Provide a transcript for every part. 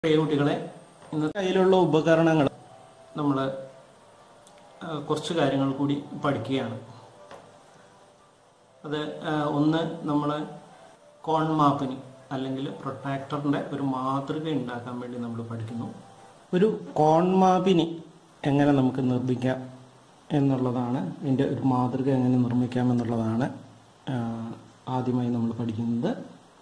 പ്രിയ കുട്ടികളെ ഇന്ന് കയ്യിലുള്ള ഉപകരണങ്ങൾ നമ്മൾ കുറച്ച് കാര്യങ്ങൾ കൂടി പഠിക്കുകയാണ് അത് ആ, ഒന്ന് നമ്മൾ കോൺ മാപ്പിന് അല്ലെങ്കിൽ പ്രൊട്ടാക്ടറിൻ്റെ ഒരു മാതൃക ഉണ്ടാക്കാൻ വേണ്ടി നമ്മൾ പഠിക്കുന്നു ഒരു കോൺ മാപ്പിന് എങ്ങനെ നമുക്ക് നിർമ്മിക്കാം എന്നുള്ളതാണ് ഇതിൻ്റെ ഒരു മാതൃക എങ്ങനെ നിർമ്മിക്കാം എന്നുള്ളതാണ് ആ, ആദ്യമായി നമ്മൾ പഠിക്കുന്നത്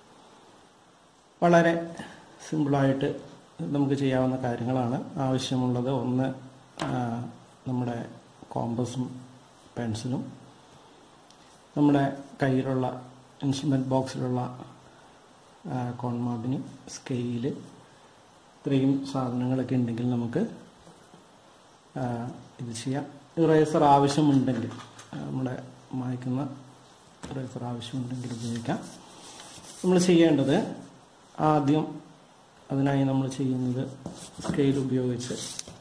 വളരെ സിമ്പിളായിട്ട് നമുക്ക് ചെയ്യാവുന്ന കാര്യങ്ങളാണ് ആവശ്യമുള്ളത് ഒന്ന് ആ, നമ്മുടെ കോമ്പസും പെൻസിലും നമ്മുടെ കയ്യിലുള്ള ഇൻസ്ട്രുമെൻറ്റ് ബോക്സിലുള്ള കോൺമാബിന് സ്കെയില് ഇത്രയും സാധനങ്ങളൊക്കെ ഉണ്ടെങ്കിൽ നമുക്ക് ആ, ഇത് ചെയ്യാം ഇറേസർ ആവശ്യമുണ്ടെങ്കിൽ ആ, നമ്മുടെ മായ്ക്കുന്ന ഇറേസർ ആവശ്യമുണ്ടെങ്കിൽ ഉപയോഗിക്കാം നമ്മൾ ചെയ്യേണ്ടത് ആദ്യം അതിനായി നമ്മൾ ചെയ്യുന്നത് സ്കെയിൽ ഉപയോഗിച്ച്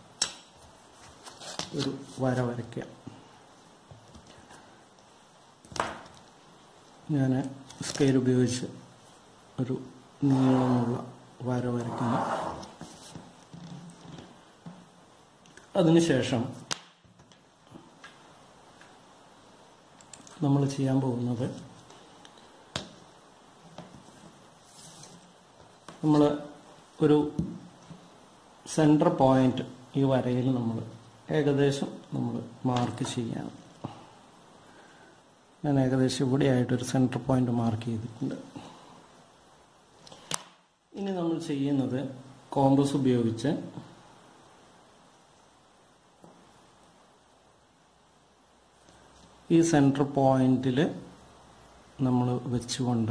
ഒരു വര വരയ്ക്കുക ഞാൻ സ്കെയിൽ ഉപയോഗിച്ച് ഒരു നീളമുള്ള വര വരയ്ക്കുന്നു അതിനുശേഷം നമ്മൾ ചെയ്യാൻ പോകുന്നത് നമ്മൾ ഒരു സെൻറ്റർ പോയിന്റ് ഈ വരയിൽ നമ്മൾ ഏകദേശം നമ്മൾ മാർക്ക് ചെയ്യാണ് ഞാൻ ഏകദേശം ഇവിടെയായിട്ടൊരു സെൻറ്റർ പോയിന്റ് മാർക്ക് ചെയ്തിട്ടുണ്ട് ഇനി നമ്മൾ ചെയ്യുന്നത് കോമ്പസ് ഉപയോഗിച്ച് ഈ സെൻറ്റർ പോയിന്റിൽ നമ്മൾ വെച്ചുകൊണ്ട്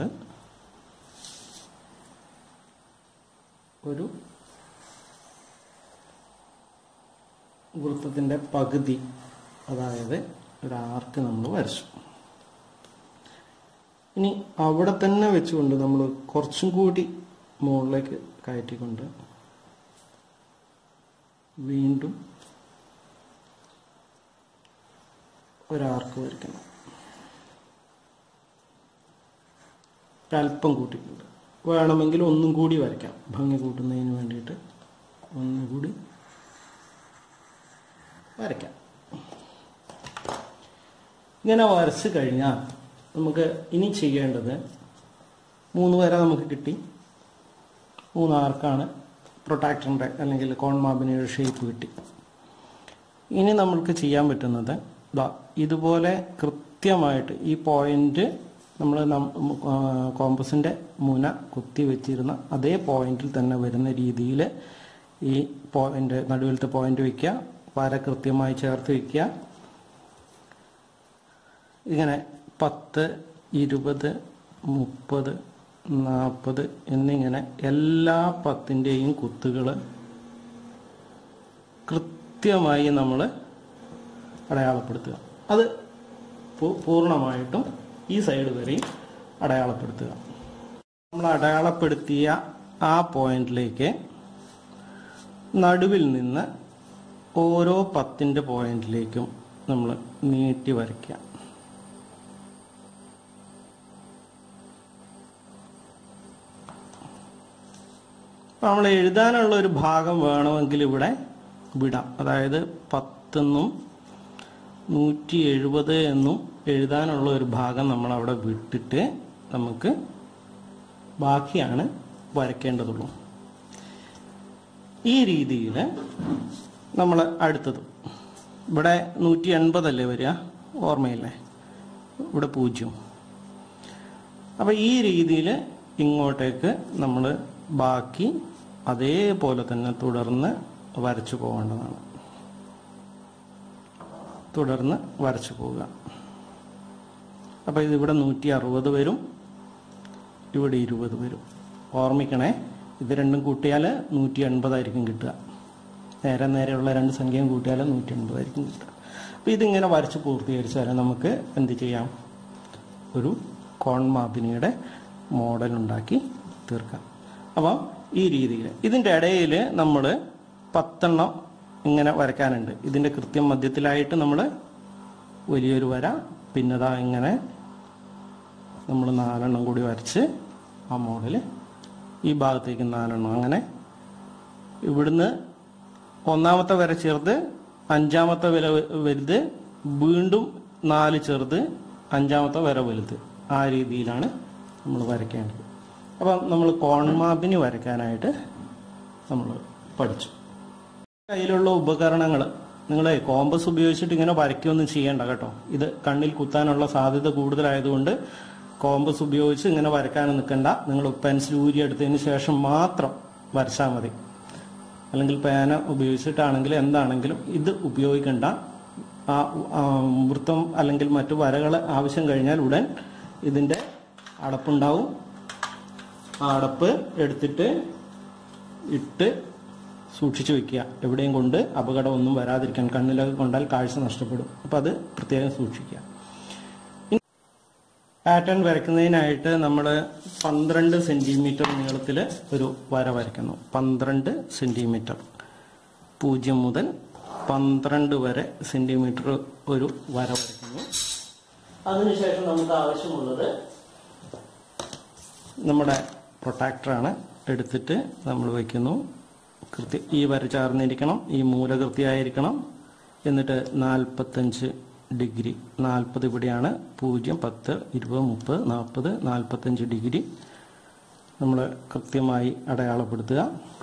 ഒരു വൃത്തത്തിൻ്റെ പകുതി അതായത് ഒരു ആർക്ക് നമ്മൾ വരച്ചു ഇനി അവിടെ തന്നെ വെച്ചുകൊണ്ട് നമ്മൾ കുറച്ചും കൂടി മുകളിലേക്ക് കയറ്റിക്കൊണ്ട് വീണ്ടും ഒരാർക്ക് വരയ്ക്കണം ഒരല്പം കൂട്ടിയിട്ടുണ്ട് വേണമെങ്കിൽ ഒന്നും കൂടി വരയ്ക്കാം ഭംഗി കൂട്ടുന്നതിന് വേണ്ടിയിട്ട് ഒന്നും കൂടി വരയ്ക്കാം ഇങ്ങനെ വരച്ച് കഴിഞ്ഞാൽ നമുക്ക് ഇനി ചെയ്യേണ്ടത് മൂന്ന് വര നമുക്ക് കിട്ടി മൂന്ന് ആർക്കാണ് പ്രൊട്ടാക്ടറിൻ്റെ അല്ലെങ്കിൽ കോൺമാബിനയുടെ ഷേപ്പ് കിട്ടി ഇനി നമ്മൾക്ക് ചെയ്യാൻ പറ്റുന്നത് ദാ ഇതുപോലെ കൃത്യമായിട്ട് ഈ പോയിന്റ് നമ്മൾ കോമ്പസിൻ്റെ മുന കുത്തി വെച്ചിരുന്ന അതേ പോയിന്റിൽ തന്നെ വരുന്ന രീതിയിൽ ഈ പോയിന്റ് നടുവിലത്തെ പോയിന്റ് വയ്ക്കുക വര കൃത്യമായി ചേർത്ത് വയ്ക്കുക ഇങ്ങനെ പത്ത് ഇരുപത് മുപ്പത് നാൽപ്പത് എന്നിങ്ങനെ എല്ലാ പത്തിൻ്റെയും കുത്തുകൾ കൃത്യമായി നമ്മൾ അടയാളപ്പെടുത്തുക അത് പൂ- പൂർണ്ണമായിട്ടും ഈ സൈഡ് വരെയും അടയാളപ്പെടുത്തുക നമ്മൾ അടയാളപ്പെടുത്തിയ ആ പോയിന്റിലേക്ക് നടുവിൽ നിന്ന് ഓരോ പത്തിൻ്റെ പോയിന്റിലേക്കും നമ്മൾ നീട്ടി വരയ്ക്കുക അപ്പോൾ നമ്മൾ എഴുതാനുള്ള ഒരു ഭാഗം വേണമെങ്കിൽ ഇവിടെ വിടാം അതായത് പത്തെന്നും നൂറ്റി എഴുപത് എന്നും എഴുതാനുള്ള ഒരു ഭാഗം നമ്മൾ അവിടെ വിട്ടിട്ട് നമുക്ക് ബാക്കിയാണ് വരയ്ക്കേണ്ടതുള്ളൂ ഈ രീതിയിൽ നമ്മൾ അടുത്തത് ഇവിടെ നൂറ്റി എൺപതല്ലേ വരിക ഓർമ്മയില്ലേ ഇവിടെ പൂജ്യം അപ്പം ഈ രീതിയിൽ ഇങ്ങോട്ടേക്ക് നമ്മൾ ബാക്കി അതേപോലെ തന്നെ തുടർന്ന് വരച്ചു പോകേണ്ടതാണ് തുടർന്ന് വരച്ചു പോവുക അപ്പോൾ ഇതിവിടെ നൂറ്റി അറുപത് വരും ഇവിടെ ഇരുപത് വരും ഓർമ്മിക്കണേ ഇത് രണ്ടും കൂട്ടിയാൽ നൂറ്റി എൺപതായിരിക്കും കിട്ടുക നേരെ നേരെയുള്ള രണ്ട് സംഖ്യയും കൂട്ടിയാൽ നൂറ്റി എൺപതായിരിക്കും കിട്ടുക അപ്പോൾ ഇതിങ്ങനെ വരച്ച് പൂർത്തീകരിച്ചാൽ നമുക്ക് എന്ത് ചെയ്യാം ഒരു കോൺമാപിനിയുടെ മോഡൽ ഉണ്ടാക്കി തീർക്കാം അപ്പോൾ ഈ രീതിയിൽ ഇതിൻ്റെ ഇടയിൽ നമ്മൾ പത്തെണ്ണം ഇങ്ങനെ വരയ്ക്കാനുണ്ട് ഇതിൻ്റെ കൃത്യം മധ്യത്തിലായിട്ട് നമ്മൾ വലിയൊരു വര പിന്നതാ ഇങ്ങനെ നമ്മൾ നാലെണ്ണം കൂടി വരച്ച് ആ മോഡൽ ഈ ഭാഗത്തേക്ക് നാലെണ്ണം അങ്ങനെ ഇവിടുന്ന് ഒന്നാമത്തെ വര ചെറുത് അഞ്ചാമത്തെ വര വലുത് വീണ്ടും നാല് ചെറുത് അഞ്ചാമത്തെ വര വലുത് ആ രീതിയിലാണ് നമ്മൾ വരയ്ക്കേണ്ടത് അപ്പം നമ്മൾ കോൺമാപ്പിന് വരയ്ക്കാനായിട്ട് നമ്മൾ പഠിച്ചു കയ്യിലുള്ള ഉപകരണങ്ങൾ നിങ്ങൾ കോമ്പസ് ഉപയോഗിച്ചിട്ട് ഇങ്ങനെ വരയ്ക്കൊന്നും ചെയ്യേണ്ട കേട്ടോ ഇത് കണ്ണിൽ കുത്താനുള്ള സാധ്യത കൂടുതലായതുകൊണ്ട് കോമ്പസ് ഉപയോഗിച്ച് ഇങ്ങനെ വരയ്ക്കാൻ നിൽക്കണ്ട നിങ്ങൾ പെൻസിൽ ഊരിയെടുത്തതിന് ശേഷം മാത്രം വരച്ചാൽ മതി അല്ലെങ്കിൽ പേന ഉപയോഗിച്ചിട്ടാണെങ്കിൽ എന്താണെങ്കിലും ഇത് ഉപയോഗിക്കണ്ട ആ ആ, വൃത്തം അല്ലെങ്കിൽ മറ്റു വരകൾ ആവശ്യം കഴിഞ്ഞാൽ ഉടൻ ഇതിൻ്റെ അടപ്പുണ്ടാവും ആ അടപ്പ് എടുത്തിട്ട് ഇട്ട് സൂക്ഷിച്ചു വെക്കുക എവിടെയും കൊണ്ട് അപകടമൊന്നും വരാതിരിക്കാൻ കണ്ണിലൊക്കെ കൊണ്ടാൽ കാഴ്ച നഷ്ടപ്പെടും അപ്പം അത് പ്രത്യേകം സൂക്ഷിക്കുക പാറ്റേൺ വരയ്ക്കുന്നതിനായിട്ട് നമ്മൾ പന്ത്രണ്ട് സെന്റിമീറ്റർ നീളത്തിൽ ഒരു വര വരയ്ക്കുന്നു പന്ത്രണ്ട് സെന്റിമീറ്റർ പൂജ്യം മുതൽ പന്ത്രണ്ട് വരെ സെന്റിമീറ്റർ ഒരു വര വരയ്ക്കുന്നു അതിനുശേഷം നമുക്ക് ആവശ്യമുള്ളത് നമ്മുടെ പ്രൊട്ടാക്ടറാണ് എടുത്തിട്ട് നമ്മൾ വയ്ക്കുന്നു കൃത്യ ഈ വര ചേർന്നിരിക്കണം ഈ മൂല കൃത്യമായിരിക്കണം എന്നിട്ട് നാൽപ്പത്തഞ്ച് ഡിഗ്രി നാൽപ്പത് ഇവിടെയാണ് പൂജ്യം പത്ത് ഇരുപത് മുപ്പത് നാൽപ്പത് നാൽപ്പത്തഞ്ച് ഡിഗ്രി നമ്മൾ കൃത്യമായി അടയാളപ്പെടുത്തുക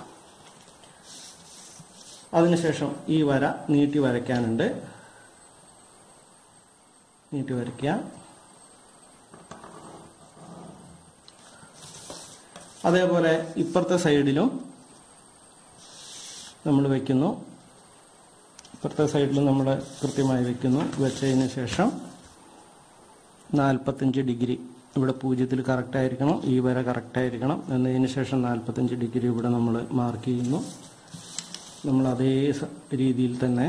അതിനുശേഷം ഈ വര നീട്ടി വരയ്ക്കാനുണ്ട് നീട്ടി വരയ്ക്കുക അതേപോലെ ഇപ്പുറത്തെ സൈഡിലും നമ്മൾ വെക്കുന്നു ഇപ്പുറത്തെ സൈഡിൽ നമ്മൾ കൃത്യമായി വെക്കുന്നു വെച്ചതിന് ശേഷം നാൽപ്പത്തഞ്ച് ഡിഗ്രി ഇവിടെ പൂജ്യത്തിൽ കറക്റ്റ് ആയിരിക്കണം ഈ വര കറക്റ്റ് ആയിരിക്കണം എന്നതിന് ശേഷം നാൽപ്പത്തഞ്ച് ഡിഗ്രി ഇവിടെ നമ്മൾ മാർക്ക് ചെയ്യുന്നു നമ്മൾ അതേ സ- രീതിയിൽ തന്നെ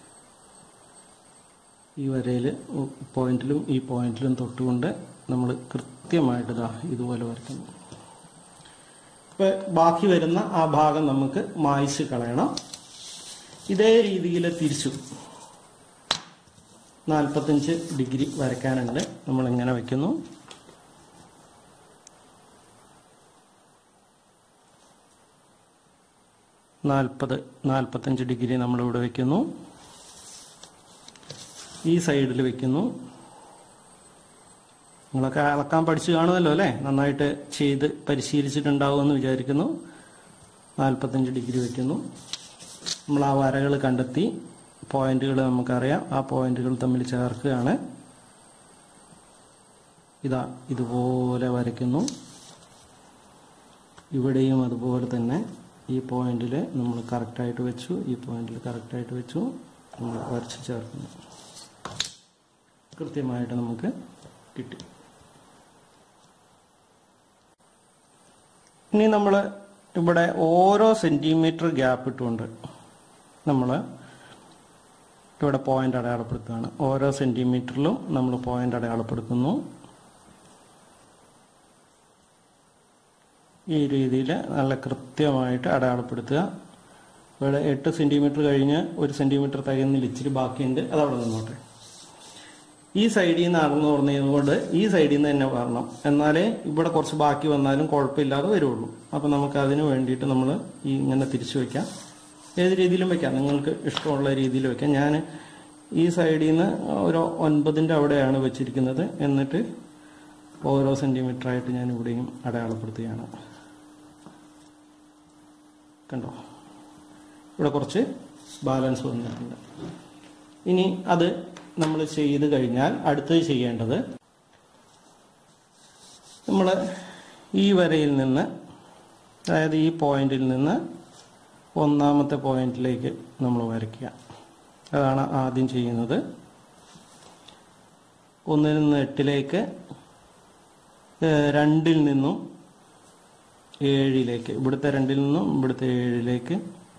ഈ വരയിൽ പോയിന്റിലും ഈ പോയിന്റിലും തൊട്ടുകൊണ്ട് നമ്മൾ കൃത്യമായിട്ട് ഇതാ ഇതുപോലെ വരയ്ക്കുന്നു ഇപ്പൊ ബാക്കി വരുന്ന ആ ഭാഗം നമുക്ക് മായ്ച്ച് കളയണം ഇതേ രീതിയിൽ തിരിച്ചു നാൽപ്പത്തഞ്ച് ഡിഗ്രി വരയ്ക്കാനുണ്ട് നമ്മൾ എങ്ങനെ വെക്കുന്നു നാൽപ്പത് നാൽപ്പത്തഞ്ച് ഡിഗ്രി നമ്മളിവിടെ വെക്കുന്നു ഈ സൈഡിൽ വെക്കുന്നു നിങ്ങളൊക്കെ അളക്കാൻ പഠിച്ചു കാണുമല്ലോ അല്ലേ നന്നായിട്ട് ചെയ്ത് പരിശീലിച്ചിട്ടുണ്ടാവുമെന്ന് വിചാരിക്കുന്നു നാൽപ്പത്തഞ്ച് ഡിഗ്രി വെക്കുന്നു നമ്മൾ ആ വരകൾ കണ്ടെത്തി പോയിന്റുകൾ നമുക്കറിയാം ആ പോയിന്റുകൾ തമ്മിൽ ചേർക്കുകയാണ് ഇതാ ഇതുപോലെ വരയ്ക്കുന്നു ഇവിടെയും അതുപോലെ തന്നെ ഈ പോയിന്റിൽ നമ്മൾ കറക്റ്റായിട്ട് വെച്ചു ഈ പോയിന്റിൽ കറക്റ്റായിട്ട് വെച്ചു നമ്മൾ വരച്ച് ചേർക്കുന്നു കൃത്യമായിട്ട് നമുക്ക് കിട്ടി ഇനി നമ്മൾ ഇവിടെ ഓരോ സെന്റിമീറ്റർ ഗ്യാപ്പ് ഇട്ടുകൊണ്ട് നമ്മൾ ഇവിടെ പോയിന്റ് അടയാളപ്പെടുത്തുകയാണ് ഓരോ സെന്റിമീറ്ററിലും നമ്മൾ പോയിന്റ് അടയാളപ്പെടുത്തുന്നു ഈ രീതിയിൽ നല്ല കൃത്യമായിട്ട് അടയാളപ്പെടുത്തുക ഇവിടെ എട്ട് സെന്റിമീറ്റർ കഴിഞ്ഞ് ഒരു സെന്റിമീറ്റർ തികയുന്നില്ല ഇച്ചിരി ബാക്കിയുണ്ട് അത് അവിടെ നിന്നോട്ടെ ഈ സൈഡിൽ നിന്ന് അടർന്നു തുറന്നതുകൊണ്ട് ഈ സൈഡിൽ നിന്ന് തന്നെ വരണം എന്നാലേ ഇവിടെ കുറച്ച് ബാക്കി വന്നാലും കുഴപ്പമില്ലാതെ വരുള്ളൂ അപ്പം നമുക്ക് അതിന് വേണ്ടിയിട്ട് നമ്മൾ ഈ ഇങ്ങനെ തിരിച്ചു വെക്കാം ഏത് രീതിയിലും വെക്കാം നിങ്ങൾക്ക് ഇഷ്ടമുള്ള രീതിയിൽ വെക്കാം ഞാൻ ഈ സൈഡിൽ നിന്ന് ഒരു ഒൻപതിൻ്റെ അവിടെയാണ് വെച്ചിരിക്കുന്നത് എന്നിട്ട് ഓരോ സെൻറ്റിമീറ്റർ ആയിട്ട് ഞാൻ ഇവിടെയും അടയാളപ്പെടുത്തുകയാണ് കണ്ടോ ഇവിടെ കുറച്ച് ബാലൻസ് വന്നിട്ടുണ്ട് ഇനി അത് നമ്മൾ ചെയ്ത് കഴിഞ്ഞാൽ അടുത്തത് ചെയ്യേണ്ടത് നമ്മൾ ഈ വരയിൽ നിന്ന് അതായത് ഈ പോയിന്റിൽ നിന്ന് ഒന്നാമത്തെ പോയിന്റിലേക്ക് നമ്മൾ വരയ്ക്കുക അതാണ് ആദ്യം ചെയ്യുന്നത് ഒന്നിൽ നിന്ന് എട്ടിലേക്ക് ഏഹ് രണ്ടിൽ നിന്നും ഏഴിലേക്ക് ഇവിടുത്തെ രണ്ടിൽ നിന്നും ഇവിടുത്തെ ഏഴിലേക്ക്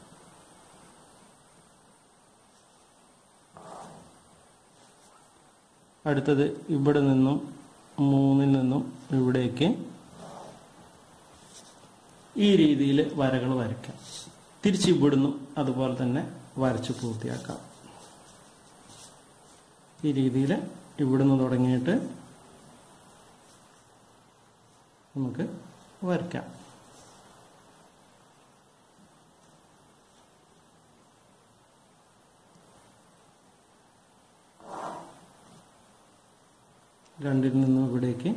അടുത്തത് ഇവിടെ നിന്നും മൂന്നിൽ നിന്നും ഇവിടേക്ക് ഈ രീതിയിൽ വരകൾ വരയ്ക്കാം തിരിച്ച് ഇവിടുന്നും അതുപോലെ തന്നെ വരച്ച് പൂർത്തിയാക്കാം ഈ രീതിയിൽ ഇവിടുന്ന് തുടങ്ങിയിട്ട് നമുക്ക് വരയ്ക്കാം രണ്ടിൽ നിന്നും ഇവിടേക്ക്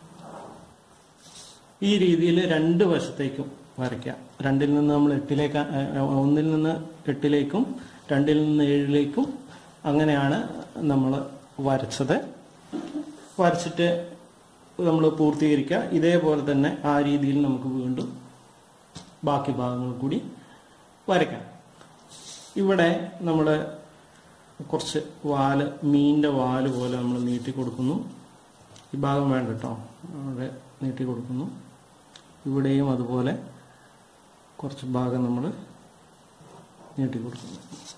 ഈ രീതിയിൽ രണ്ട് വശത്തേക്കും വരയ്ക്കാം രണ്ടിൽ നിന്ന് നമ്മൾ എട്ടിലേക്ക് ആ, ഒന്നിൽ നിന്ന് എട്ടിലേക്കും രണ്ടിൽ നിന്ന് ഏഴിലേക്കും അങ്ങനെയാണ് നമ്മൾ വരച്ചത് വരച്ചിട്ട് നമ്മൾ പൂർത്തീകരിക്കുക ഇതേപോലെ തന്നെ ആ രീതിയിൽ നമുക്ക് വീണ്ടും ബാക്കി ഭാഗങ്ങൾ കൂടി വരയ്ക്കാം ഇവിടെ നമ്മൾ കുറച്ച് വാല് മീനിന്റെ വാല് പോലെ നമ്മൾ നീട്ടി കൊടുക്കുന്നു ഈ ഭാഗം വേണ്ട കേട്ടോ അവിടെ നീട്ടി കൊടുക്കുന്നു ഇവിടെയും അതുപോലെ കുറച്ച് ഭാഗം നമ്മൾ നീട്ടി കൊടുക്കുന്നു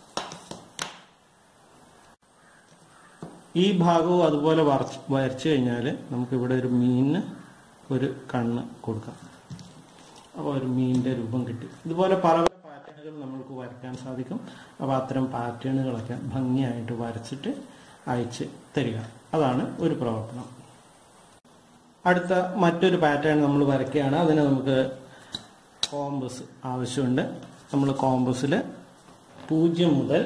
ഈ ഭാഗവും അതുപോലെ വരച്ച് വരച്ചു കഴിഞ്ഞാൽ നമുക്ക് ഇവിടെ ഒരു മീനിന് ഒരു കണ്ണ് കൊടുക്കാം അപ്പോൾ ഒരു മീനിന്റെ രൂപം കിട്ടി ഇതുപോലെ പല പല പാറ്റേണുകൾ നമ്മൾക്ക് വരയ്ക്കാൻ സാധിക്കും അപ്പോൾ അത്തരം പാറ്റേണുകളൊക്കെ ഭംഗിയായിട്ട് വരച്ചിട്ട് അയച്ച് തരിക അതാണ് ഒരു പ്രവർത്തനം അടുത്ത മറ്റൊരു പാറ്റേൺ നമ്മൾ വരയ്ക്കുകയാണ് അതിന് നമുക്ക് കോമ്പസ് ആവശ്യമുണ്ട് നമ്മൾ കോമ്പസിൽ പൂജ്യം മുതൽ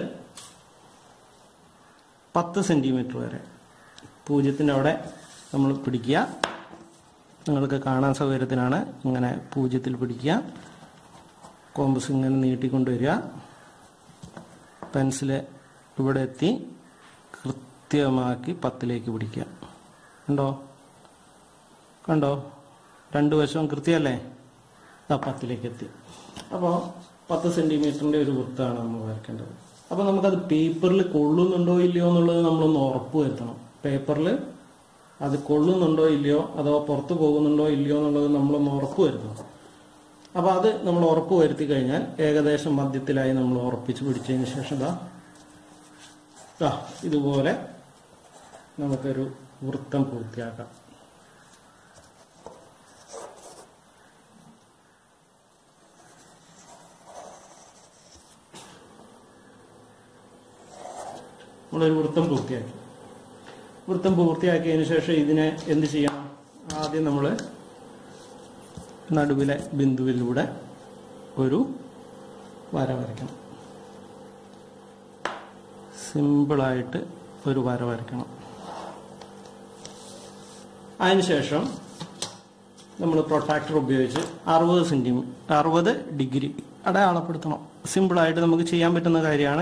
പത്ത് സെൻറ്റിമീറ്റർ വരെ പൂജ്യത്തിൻ്റെ അവിടെ നമ്മൾ പിടിക്കുക നിങ്ങൾക്ക് കാണാൻ സൗകര്യത്തിനാണ് ഇങ്ങനെ പൂജ്യത്തിൽ പിടിക്കുക കോമ്പസ് ഇങ്ങനെ നീട്ടിക്കൊണ്ടുവരിക പെൻസിൽ ഇവിടെ എത്തി കൃത്യമാക്കി പത്തിലേക്ക് പിടിക്കുക ഉണ്ടോ കണ്ടോ രണ്ട് വശവും കൃത്യമല്ലേ ആ പത്തിലേക്ക് എത്തി അപ്പോൾ പത്ത് സെൻറ്റിമീറ്ററിൻ്റെ ഒരു വൃത്തമാണ് നമ്മൾ വരയ്ക്കേണ്ടത് അപ്പോൾ നമുക്കത് പേപ്പറിൽ കൊള്ളുന്നുണ്ടോ ഇല്ലയോ എന്നുള്ളത് നമ്മളൊന്ന് ഉറപ്പ് വരുത്തണം പേപ്പറിൽ അത് കൊള്ളുന്നുണ്ടോ ഇല്ലയോ അഥവാ പുറത്തു പോകുന്നുണ്ടോ ഇല്ലയോ എന്നുള്ളത് നമ്മളൊന്ന് ഉറപ്പ് വരുത്തണം അപ്പോൾ അത് നമ്മൾ ഉറപ്പ് വരുത്തി കഴിഞ്ഞാൽ ഏകദേശം മധ്യത്തിലായി നമ്മൾ ഉറപ്പിച്ച് പിടിച്ചതിന് ശേഷം ദാ ദാ ഇതുപോലെ നമുക്കൊരു വൃത്തം പൂർത്തിയാക്കാം നമ്മളൊരു വൃത്തം പൂർത്തിയാക്കി വൃത്തം പൂർത്തിയാക്കിയതിന് ശേഷം ഇതിനെ എന്ത് ചെയ്യണം ആദ്യം നമ്മൾ നടുവിലെ ബിന്ദുവിലൂടെ ഒരു വര വരയ്ക്കണം സിമ്പിളായിട്ട് ഒരു വര വരയ്ക്കണം അതിനുശേഷം നമ്മൾ പ്രൊട്ടാക്ടർ ഉപയോഗിച്ച് അറുപത് സെൻറ്റിമീറ്റർ അറുപത് ഡിഗ്രി അടയാളപ്പെടുത്തണം സിമ്പിളായിട്ട് നമുക്ക് ചെയ്യാൻ പറ്റുന്ന കാര്യമാണ്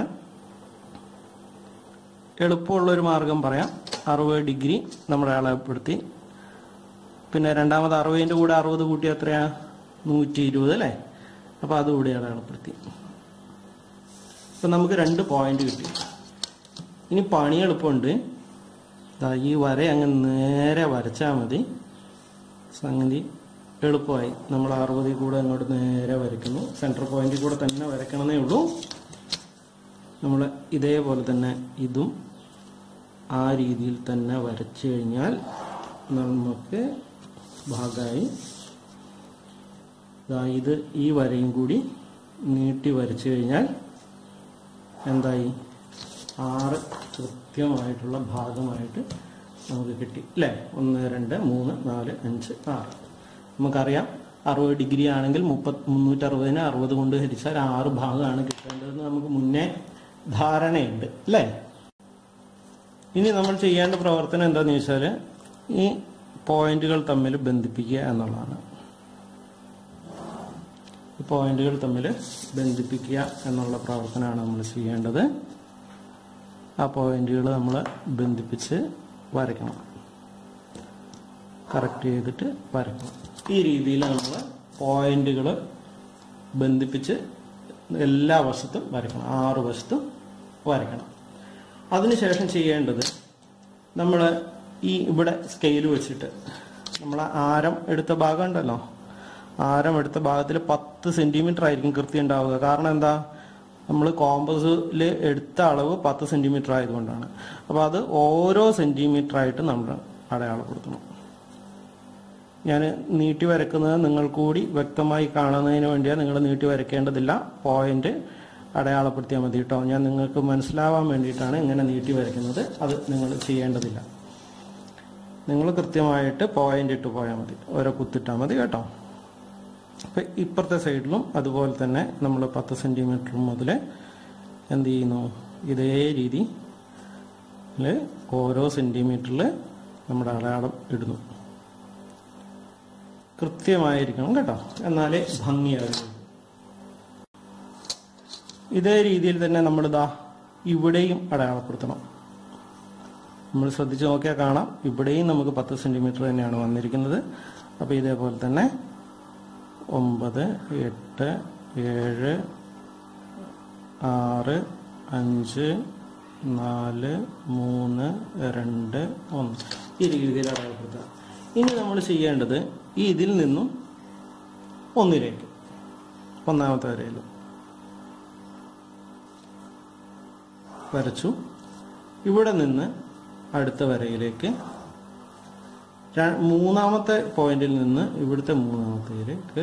എളുപ്പമുള്ള ഒരു മാർഗം പറയാം അറുപത് ഡിഗ്രി നമ്മൾ അടയാളപ്പെടുത്തി പിന്നെ രണ്ടാമത് അറുപതിൻ്റെ കൂടെ അറുപത് കൂട്ടി എത്രയാ നൂറ്റി ഇരുപത് അല്ലേ അപ്പോൾ അതുകൂടി അടയാളപ്പെടുത്തി അപ്പം നമുക്ക് രണ്ട് പോയിന്റ് കിട്ടി ഇനി പണി എളുപ്പമുണ്ട് ദാ ഈ വര അങ്ങ് നേരെ വരച്ചാൽ മതി സംഗതി എളുപ്പമായി നമ്മൾ അറുപതിൽ കൂടെ അങ്ങോട്ട് നേരെ വരയ്ക്കുന്നു സെൻറ്റർ പോയിന്റിൽ കൂടെ തന്നെ വരയ്ക്കണമെന്നേ ഉള്ളൂ നമ്മൾ ഇതേപോലെ തന്നെ ഇതും ആ രീതിയിൽ തന്നെ വരച്ചു കഴിഞ്ഞാൽ നമുക്ക് ഭാഗമായി ദാ ഇത് ഈ വരയും കൂടി നീട്ടി വരച്ചു കഴിഞ്ഞാൽ എന്തായി ആറ് കൃത്യമായിട്ടുള്ള ഭാഗമായിട്ട് നമുക്ക് കിട്ടി അല്ലേ ഒന്ന് രണ്ട് മൂന്ന് നാല് അഞ്ച് ആറ് നമുക്കറിയാം അറുപത് ഡിഗ്രി ആണെങ്കിൽ മുപ്പത് മുന്നൂറ്ററുപതിന് അറുപത് കൊണ്ട് ഹരിച്ചാൽ ആറ് ഭാഗമാണ് കിട്ടേണ്ടതെന്ന് നമുക്ക് മുന്നേ ധാരണയുണ്ട് അല്ലേ ഇനി നമ്മൾ ചെയ്യേണ്ട പ്രവർത്തനം എന്താന്ന് ചോദിച്ചാൽ ഈ പോയിന്റുകൾ തമ്മിൽ ബന്ധിപ്പിക്കുക എന്നുള്ളതാണ് ഈ പോയിന്റുകൾ തമ്മിൽ ബന്ധിപ്പിക്കുക എന്നുള്ള പ്രവർത്തനമാണ് നമ്മൾ ചെയ്യേണ്ടത് ആ പോയിന്റുകൾ നമ്മൾ ബന്ധിപ്പിച്ച് വരയ്ക്കണം കറക്റ്റ് ചെയ്തിട്ട് വരയ്ക്കണം ഈ രീതിയിൽ നമ്മൾ പോയിന്റുകൾ ബന്ധിപ്പിച്ച് എല്ലാ വശത്തും വരയ്ക്കണം ആറ് വശത്തും വരയ്ക്കണം അതിനുശേഷം ചെയ്യേണ്ടത് നമ്മൾ ഈ ഇവിടെ സ്കെയിൽ വെച്ചിട്ട് നമ്മൾ ആരം എടുത്ത ഭാഗം ഉണ്ടല്ലോ ആരം എടുത്ത ഭാഗത്തിൽ പത്ത് സെന്റിമീറ്റർ ആയിരിക്കും കൃത്യം ഉണ്ടാവുക കാരണം എന്താ നമ്മൾ കോമ്പസിൽ എടുത്ത അളവ് പത്ത് സെന്റിമീറ്റർ ആയതുകൊണ്ടാണ് അപ്പോൾ അത് ഓരോ സെന്റിമീറ്റർ ആയിട്ട് നമ്മൾ അടയാളപ്പെടുത്തണം ഞാൻ നീട്ടി വരക്കുന്നത് നിങ്ങൾ കൂടി വ്യക്തമായി കാണുന്നതിന് വേണ്ടിയാണ് നിങ്ങൾ നീട്ടി വരയ്ക്കേണ്ടതില്ല പോയിന്റ് അടയാളപ്പെടുത്തിയാൽ മതി കേട്ടോ ഞാൻ നിങ്ങൾക്ക് മനസ്സിലാവാൻ വേണ്ടിയിട്ടാണ് ഇങ്ങനെ നീട്ടി വരയ്ക്കുന്നത് അത് നിങ്ങൾ ചെയ്യേണ്ടതില്ല നിങ്ങൾ കൃത്യമായിട്ട് പോയിന്റ് ഇട്ട് പോയാൽ മതി ഓരോ കുത്തിട്ടാൽ മതി കേട്ടോ അപ്പം ഇപ്പുറത്തെ സൈഡിലും അതുപോലെ തന്നെ നമ്മൾ പത്ത് സെൻറ്റിമീറ്റർ മുതൽ എന്ത് ചെയ്യുന്നു ഇതേ രീതി ഓരോ സെൻറ്റിമീറ്ററിൽ നമ്മുടെ അടയാളം ഇടുന്നു കൃത്യമായിരിക്കണം കേട്ടോ എന്നാലേ ഭംഗിയാകും ഇതേ രീതിയിൽ തന്നെ നമ്മളിതാ ഇവിടെയും അടയാളപ്പെടുത്തണം നമ്മൾ ശ്രദ്ധിച്ച് നോക്കിയാൽ കാണാം ഇവിടെയും നമുക്ക് പത്ത് സെന്റിമീറ്റർ തന്നെയാണ് വന്നിരിക്കുന്നത് അപ്പോൾ ഇതേപോലെ തന്നെ ഒമ്പത് എട്ട് ഏഴ് ആറ് അഞ്ച് നാല് മൂന്ന് രണ്ട് ഒന്ന് ഈ രീതിയിൽ അടയാളപ്പെടുത്തുക ഇനി നമ്മൾ ചെയ്യേണ്ടത് ഈ ഇതിൽ നിന്നും ഒന്നിലേക്ക് ഒന്നാമത്തെ വരയിൽ വരച്ചു ഇവിടെ നിന്ന് അടുത്ത വരയിലേക്ക് ര- മൂന്നാമത്തെ പോയിന്റിൽ നിന്ന് ഇവിടുത്തെ മൂന്നാമത്തേക്ക്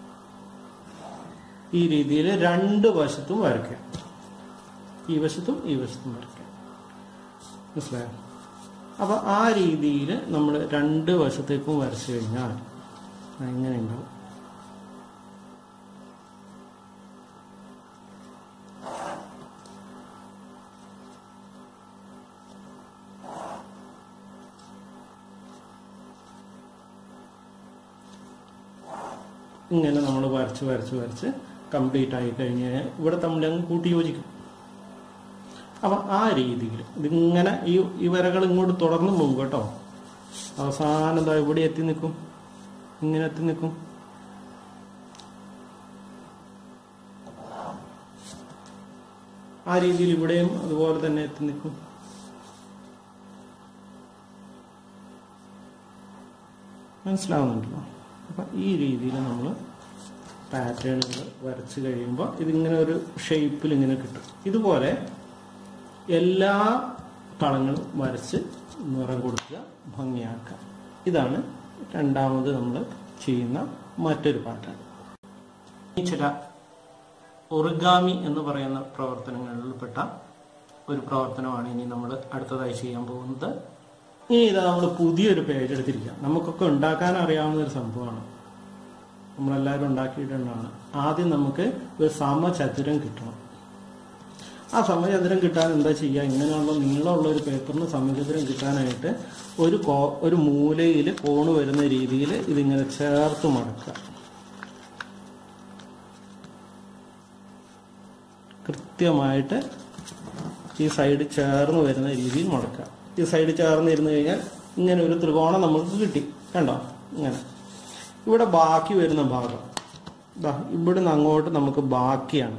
ഈ രീതിയിൽ രണ്ട് വശത്തും വരയ്ക്കുക ഈ വശത്തും ഈ വശത്തും വരയ്ക്കുക മനസ്സിലായോ അപ്പൊ ആ രീതിയിൽ നമ്മൾ രണ്ട് വശത്തേക്കും വരച്ചു കഴിഞ്ഞാൽ എങ്ങനെ ഉണ്ടാവും ഇങ്ങനെ നമ്മൾ വരച്ച് വരച്ച് വരച്ച് കംപ്ലീറ്റ് ആയി കഴിഞ്ഞ് കഴിഞ്ഞാൽ ഇവിടെ തമ്മിൽ അങ്ങ് കൂട്ടി യോജിക്കും അപ്പൊ ആ രീതിയിൽ ഇതിങ്ങനെ ഈ ഈ വരകൾ ഇങ്ങോട്ട് തുടർന്ന് പോകും കേട്ടോ അവസാനം എന്താ ഇവിടെ എത്തി നിൽക്കും ഇങ്ങനെ എത്തി നിൽക്കും ആ രീതിയിൽ ഇവിടെയും അതുപോലെ തന്നെ എത്തി നിൽക്കും മനസ്സിലാവുന്നുണ്ടല്ലോ അപ്പം ഈ രീതിയിൽ നമ്മൾ പാറ്റേണുകൾ വരച്ച് കഴിയുമ്പോൾ ഇതിങ്ങനെ ഒരു ഷേപ്പിൽ ഇങ്ങനെ കിട്ടും ഇതുപോലെ എല്ലാ കളങ്ങളും വരച്ച് നിറം കൊടുക്കുക ഭംഗിയാക്കുക ഇതാണ് രണ്ടാമത് നമ്മൾ ചെയ്യുന്ന മറ്റൊരു പാറ്റേൺ ഈ ചില ഒറിഗാമി എന്ന് പറയുന്ന പ്രവർത്തനങ്ങളിൽപ്പെട്ട ഒരു പ്രവർത്തനമാണ് ഇനി നമ്മൾ അടുത്തതായി ചെയ്യാൻ പോകുന്നത് ഇനി ഇതാ നമ്മൾ പുതിയൊരു പേജ് എടുത്തിരിക്കുക നമുക്കൊക്കെ ഉണ്ടാക്കാൻ അറിയാവുന്ന ഒരു സംഭവമാണ് നമ്മളെല്ലാവരും ഉണ്ടാക്കിയിട്ടുണ്ടാണ് ആദ്യം നമുക്ക് ഒരു സമചതുരം കിട്ടണം ആ സമചതുരം കിട്ടാൻ എന്താ ചെയ്യുക ഇങ്ങനെയുള്ള നീളമുള്ള ഒരു പേപ്പറിന് സമചതുരം കിട്ടാനായിട്ട് ഒരു കോ ഒരു മൂലയിൽ കോണ് വരുന്ന രീതിയിൽ ഇതിങ്ങനെ ചേർത്ത് മടക്കുക കൃത്യമായിട്ട് ഈ സൈഡ് ചേർന്ന് വരുന്ന രീതിയിൽ മടക്കുക ഈ സൈഡ് ചേർന്ന് ഇരുന്ന് കഴിഞ്ഞാൽ ഇങ്ങനെ ഒരു ത്രികോണം നമുക്ക് കിട്ടി കണ്ടോ ഇങ്ങനെ ഇവിടെ ബാക്കി വരുന്ന ഭാഗം ദാ ഇവിടുന്ന് അങ്ങോട്ട് നമുക്ക് ബാക്കിയാണ്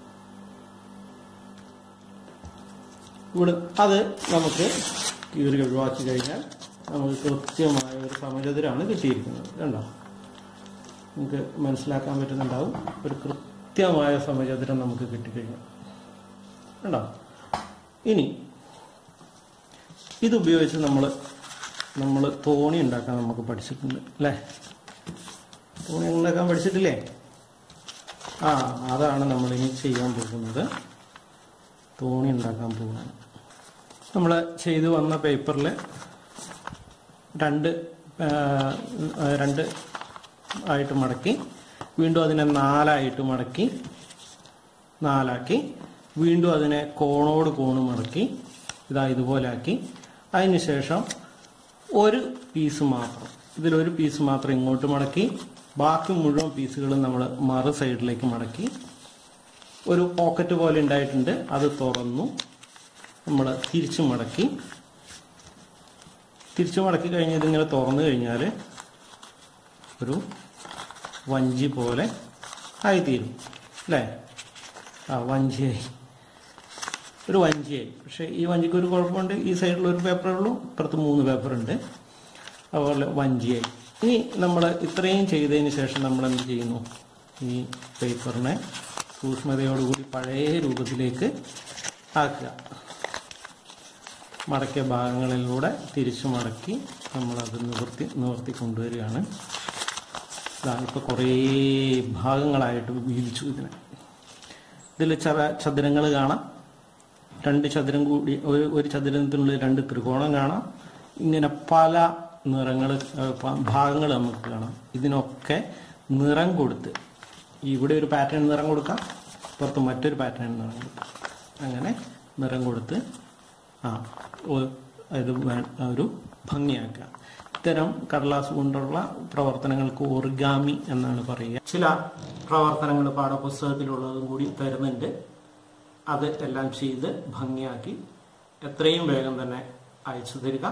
ഇവിടെ അത് നമുക്ക് കീറി ഒഴിവാക്കി കഴിഞ്ഞാൽ നമുക്ക് കൃത്യമായ ഒരു സമചതുരാണ് കിട്ടിയിരിക്കുന്നത് കണ്ടോ നമുക്ക് മനസ്സിലാക്കാൻ പറ്റുന്നുണ്ടാവും ഒരു കൃത്യമായ സമചതുരം നമുക്ക് കിട്ടിക്കഴിഞ്ഞു കണ്ടോ ഇനി ഇതുപയോഗിച്ച് നമ്മൾ നമ്മൾ തോണി ഉണ്ടാക്കാൻ നമുക്ക് പഠിച്ചിട്ടുണ്ട് അല്ലേ തോണി ഉണ്ടാക്കാൻ പഠിച്ചിട്ടില്ലേ ആ അതാണ് നമ്മൾ ഇനി ചെയ്യാൻ പോകുന്നത് തോണി ഉണ്ടാക്കാൻ പോകുന്നത് നമ്മൾ ചെയ്തു വന്ന പേപ്പറിൽ രണ്ട് ആ, രണ്ട് ആയിട്ട് മടക്കി വീണ്ടും അതിനെ നാലായിട്ട് മടക്കി നാലാക്കി വീണ്ടും അതിനെ കോണോട് കോണ് മടക്കി ഇതാ ഇതുപോലെ ആക്കി അതിനുശേഷം ഒരു പീസ് മാത്രം ഇതിലൊരു പീസ് മാത്രം ഇങ്ങോട്ട് മടക്കി ബാക്കി മുഴുവൻ പീസുകളും നമ്മൾ മറു സൈഡിലേക്ക് മടക്കി ഒരു പോക്കറ്റ് പോലെ ഉണ്ടായിട്ടുണ്ട് അത് തുറന്നു നമ്മൾ തിരിച്ചു മടക്കി തിരിച്ചു മടക്കി കഴിഞ്ഞ് ഇതിങ്ങനെ തുറന്നു കഴിഞ്ഞാൽ ഒരു വഞ്ചി പോലെ ആയിത്തീരും അല്ലേ ആ വഞ്ചിയായി ഒരു വഞ്ചിയായി പക്ഷേ ഈ വഞ്ചിക്ക് ഒരു കുഴപ്പമുണ്ട് ഈ സൈഡിൽ ഒരു പേപ്പറേ ഉള്ളൂ ഇപ്പുറത്ത് മൂന്ന് പേപ്പർ ഉണ്ട് അതുപോലെ വഞ്ചിയായി ഇനി നമ്മൾ ഇത്രയും ചെയ്തതിന് ശേഷം നമ്മൾ എന്ത് ചെയ്യുന്നു ഈ പേപ്പറിനെ സൂക്ഷ്മതയോടുകൂടി പഴയ രൂപത്തിലേക്ക് ആക്കുക മടക്കിയ ഭാഗങ്ങളിലൂടെ തിരിച്ചു മടക്കി നമ്മളത് നിവർത്തി നിവർത്തി കൊണ്ടുവരികയാണ് ഇതാ ഇപ്പോൾ കുറേ ഭാഗങ്ങളായിട്ട് വീതിച്ചു ഇതിനെ ഇതിൽ ചറ ചതുരങ്ങൾ കാണാം രണ്ട് ചതുരം കൂടി ഒരു ഒരു ചതുരത്തിനുള്ളിൽ രണ്ട് ത്രികോണം കാണാം ഇങ്ങനെ പല നിറങ്ങൾ ഭാഗങ്ങൾ നമുക്ക് കാണാം ഇതിനൊക്കെ നിറം കൊടുത്ത് ഇവിടെ ഒരു പാറ്റേൺ നിറം കൊടുക്കാം പുറത്ത് മറ്റൊരു പാറ്റേൺ നിറം കൊടുക്കാം അങ്ങനെ നിറം കൊടുത്ത് ആ ഒ- ഇത് വേ- ഒരു ഭംഗിയാക്കുക ഇത്തരം കടലാസ് കൊണ്ടുള്ള പ്രവർത്തനങ്ങൾക്ക് ഒറിഗാമി എന്നാണ് പറയുക ചില പ്രവർത്തനങ്ങൾ പാഠപുസ്തകത്തിലുള്ളതും കൂടി തരുന്നുണ്ട് അത് എല്ലാം ചെയ്ത് ഭംഗിയാക്കി എത്രയും വേഗം തന്നെ അയച്ചു തരിക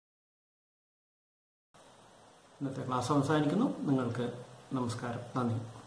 ഇന്നത്തെ ക്ലാസ് അവസാനിക്കുന്നു നിങ്ങൾക്ക് നമസ്കാരം നന്ദി